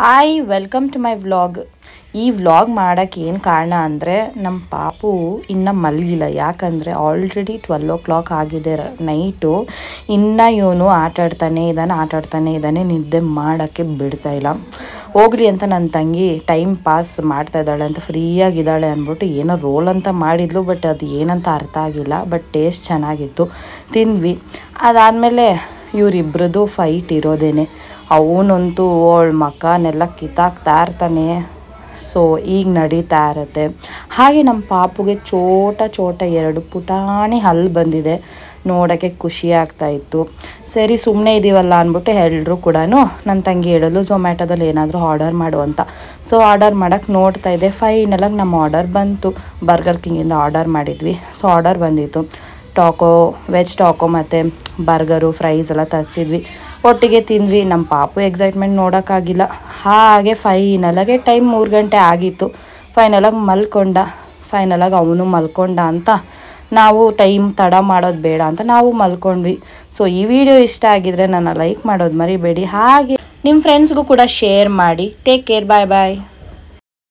hi welcome to my vlog ಈ vlog ಮಾಡೋಕ್ಕೆ ಏನು ಕಾರಣ ಅಂದರೆ ನಮ್ಮ ಪಾಪು ಇನ್ನೂ ಮಲಗಿಲ್ಲ ಯಾಕಂದರೆ ಆಲ್ರೆಡಿ ಟ್ವೆಲ್ ಓ ಕ್ಲಾಕ್ ಆಗಿದೆ ನೈಟು ಇನ್ನು ಇವನು ಆಟ ಆಡ್ತಾನೆ ಇದ್ದಾನೆ ಆಟ ಆಡ್ತಾನೆ ಇದ್ದಾನೆ ನಿದ್ದೆ ಮಾಡೋಕ್ಕೆ ಬಿಡ್ತಾ ಇಲ್ಲ ಹೋಗ್ಲಿ ಅಂತ ನನ್ನ ತಂಗಿ ಟೈಮ್ ಪಾಸ್ ಮಾಡ್ತಾ ಇದ್ದಾಳೆ ಅಂತ ಫ್ರೀಯಾಗಿದ್ದಾಳೆ ಅಂದ್ಬಿಟ್ಟು ಏನೋ ರೋಲ್ ಅಂತ ಮಾಡಿದ್ಲು ಬಟ್ ಅದು ಏನಂತ ಅರ್ಥ ಆಗಿಲ್ಲ ಬಟ್ ಟೇಸ್ಟ್ ಚೆನ್ನಾಗಿತ್ತು ತಿಂದ್ವಿ ಅದಾದಮೇಲೆ ಇವರಿಬ್ರದ್ದು ಫೈಟ್ ಇರೋದೇನೆ ಅವನಂತೂ ಅವಳ ಮಕ್ಕನೆಲ್ಲ ಕಿತ್ತಾಕ್ತಾ ಇರ್ತಾನೆ ಸೊ ಈಗ ನಡೀತಾ ಇರುತ್ತೆ ಹಾಗೆ ನಮ್ಮ ಪಾಪುಗೆ ಚೋಟ ಚೋಟ ಎರಡು ಪುಟಾಣಿ ಹಲ್ಲು ಬಂದಿದೆ ನೋಡೋಕ್ಕೆ ಖುಷಿ ಆಗ್ತಾ ಇತ್ತು ಸರಿ ಸುಮ್ಮನೆ ಇದ್ದೀವಲ್ಲ ಅಂದ್ಬಿಟ್ಟು ಎಲ್ಲರೂ ಕೂಡ ನನ್ನ ತಂಗಿ ಹೇಳಲು ಝೊಮ್ಯಾಟೋದಲ್ಲಿ ಏನಾದರೂ ಆರ್ಡರ್ ಮಾಡು ಅಂತ ಸೊ ಆರ್ಡರ್ ಮಾಡೋಕ್ಕೆ ನೋಡ್ತಾ ಇದ್ದೆ ಫೈನಲಾಗಿ ನಮ್ಮ ಆರ್ಡರ್ ಬಂತು ಬರ್ಗರ್ ಕಿಂಗಿಂದ ಆರ್ಡರ್ ಮಾಡಿದ್ವಿ ಸೊ ಆರ್ಡರ್ ಬಂದಿತ್ತು ಟಾಕೋ ವೆಜ್ ಟಾಕೋ ಮತ್ತು ಬರ್ಗರು ಫ್ರೈಸ್ ಎಲ್ಲ ತರಿಸಿದ್ವಿ ಒಟ್ಟಿಗೆ ತಿಂದ್ವಿ ನಮ್ಮ ಪಾಪು ಎಕ್ಸೈಟ್ಮೆಂಟ್ ನೋಡೋಕ್ಕಾಗಿಲ್ಲ ಹಾಗೆ ಫೈನಲಾಗೆ ಟೈಮ್ ಮೂರು ಗಂಟೆ ಆಗಿತ್ತು ಫೈನಲಾಗಿ ಮಲ್ಕೊಂಡ ಫೈನಲಾಗಿ ಅವನು ಮಲ್ಕೊಂಡ ಅಂತ ನಾವು ಟೈಮ್ ತಡ ಮಾಡೋದು ಬೇಡ ಅಂತ ನಾವು ಮಲ್ಕೊಂಡ್ವಿ ಸೊ ಈ ವಿಡಿಯೋ ಇಷ್ಟ ಆಗಿದ್ರೆ ನನ್ನ ಲೈಕ್ ಮಾಡೋದು ಮರಿಬೇಡಿ ಹಾಗೆ ನಿಮ್ಮ ಫ್ರೆಂಡ್ಸ್ಗೂ ಕೂಡ ಶೇರ್ ಮಾಡಿ ಟೇಕ್ ಕೇರ್ ಬಾಯ್ ಬಾಯ್